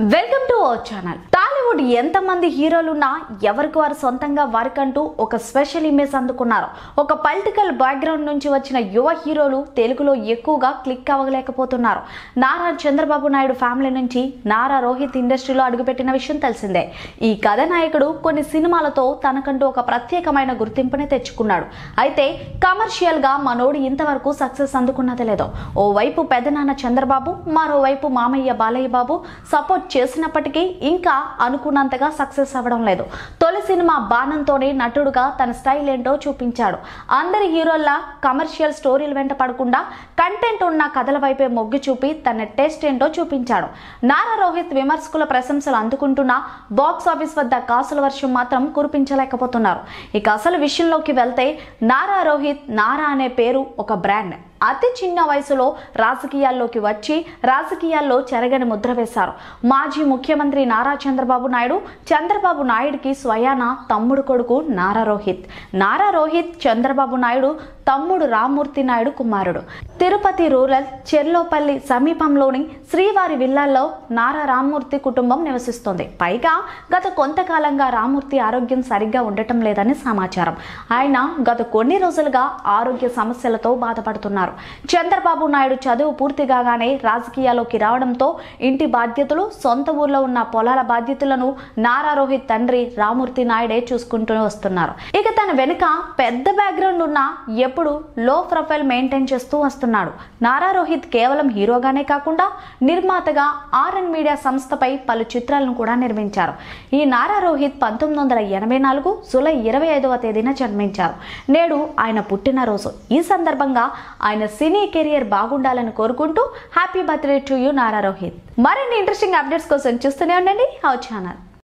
welcome to our channel Tollywood ఎంతమంది హీరోలున్నా ఎవరికి వారు సొంతంగా వారికంటూ ఒక స్పెషల్ ఇమేజ్ అందుకున్నారు ఒక పొలిటికల్ బ్యాక్గ్రౌండ్ నుంచి వచ్చిన యువ హీరోలు తెలుగులో ఎక్కువగా క్లిక్ అవ్వలేకపోతున్నారు నారా చంద్రబాబు నాయుడు ఫ్యామిలీ నుంచి నారా రోహిత్ ఇండస్ట్రీలో అడుగుపెట్టిన విషయం తెలిసిందే ఈ కథానాయకుడు కొన్ని సినిమాలతో తనకంటూ ఒక ప్రత్యేకమైన గుర్తింపుని తెచ్చుకున్నాడు అయితే కమర్షియల్ గా మనోడు ఇంతవరకు సక్సెస్ అందుకున్నది లేదు ఓవైపు పెదనాన్న చంద్రబాబు మరోవైపు మామయ్య బాలయ్య బాబు సపోర్ట్ చేసినప్పటికీ ఇంకా అనుకున్నంతగా సక్సెస్ అవ్వడం లేదు తొలి సినిమా బాణంతోనే నటుడుగా తన స్టైల్ ఏంటో చూపించాడు అందరి హీరోల్లా కమర్షియల్ స్టోరీలు వెంట పడకుండా కంటెంట్ ఉన్న కథల వైపే మొగ్గు చూపి తన టేస్ట్ ఏంటో చూపించాడు నారా రోహిత్ విమర్శకుల ప్రశంసలు అందుకుంటున్నా బాక్స్ ఆఫీస్ వద్ద కాసుల వర్షం మాత్రం కురిపించలేకపోతున్నారు ఇక అసలు విషయంలోకి వెళ్తే నారా రోహిత్ నారా అనే పేరు ఒక బ్రాండ్ అతి చిన్న వయసులో రాజకీయాల్లోకి వచ్చి రాజకీయాల్లో చెరగని ముద్ర వేశారు మాజీ ముఖ్యమంత్రి నారా చంద్రబాబు నాయుడు చంద్రబాబు నాయుడుకి స్వయాన తమ్ముడు కొడుకు నారా రోహిత్ నారా రోహిత్ చంద్రబాబు నాయుడు తమ్ముడు రామ్మూర్తి నాయుడు కుమారుడు తిరుపతి రూరల్ చెర్లోపల్లి సమీపంలోని శ్రీవారి విల్లాల్లో నారా రామ్మూర్తి కుటుంబం నివసిస్తోంది పైగా గత కొంతకాలంగా రామ్మూర్తి ఆరోగ్యం సరిగ్గా ఉండటం లేదని సమాచారం ఆయన గత కొన్ని రోజులుగా ఆరోగ్య సమస్యలతో బాధపడుతున్నారు చంద్రబాబు నాయుడు చదువు పూర్తి కాగానే రాజకీయాల్లోకి రావడంతో ఇంటి బాధ్యతలు సొంత ఊర్లో ఉన్న పొలాల బాధ్యతలను నారా రోహిత్ తండ్రి రామూర్తి నాయుడే చూసుకుంటూ వస్తున్నారు ఇక తన వెనుక పెద్ద బ్యాక్గ్రౌండ్ ఉన్న ఎప్పుడు లో ప్రొఫైల్ మెయింటైన్ చేస్తూ వస్తున్నాడు నారా రోహిత్ కేవలం హీరోగానే కాకుండా నిర్మాతగా ఆర్ఎన్ మీడియా సంస్థపై పలు చిత్రాలను కూడా నిర్మించారు ఈ నారా రోహిత్ పంతొమ్మిది వందల ఎనభై నాలుగు జూలై ఇరవై ఐదవ తేదీన జన్మించారు నేడు ఆయన పుట్టినరోజు ఈ సందర్భంగా ఆయన సినీ కెరియర్ బాగుండాలని కోరుకుంటూ happy birthday to you Nara Rohit మరిన్ని ఇంట్రెస్టింగ్ అప్డేట్స్ కోసం చూస్తూనే ఉండండి అవర్ ఛానల్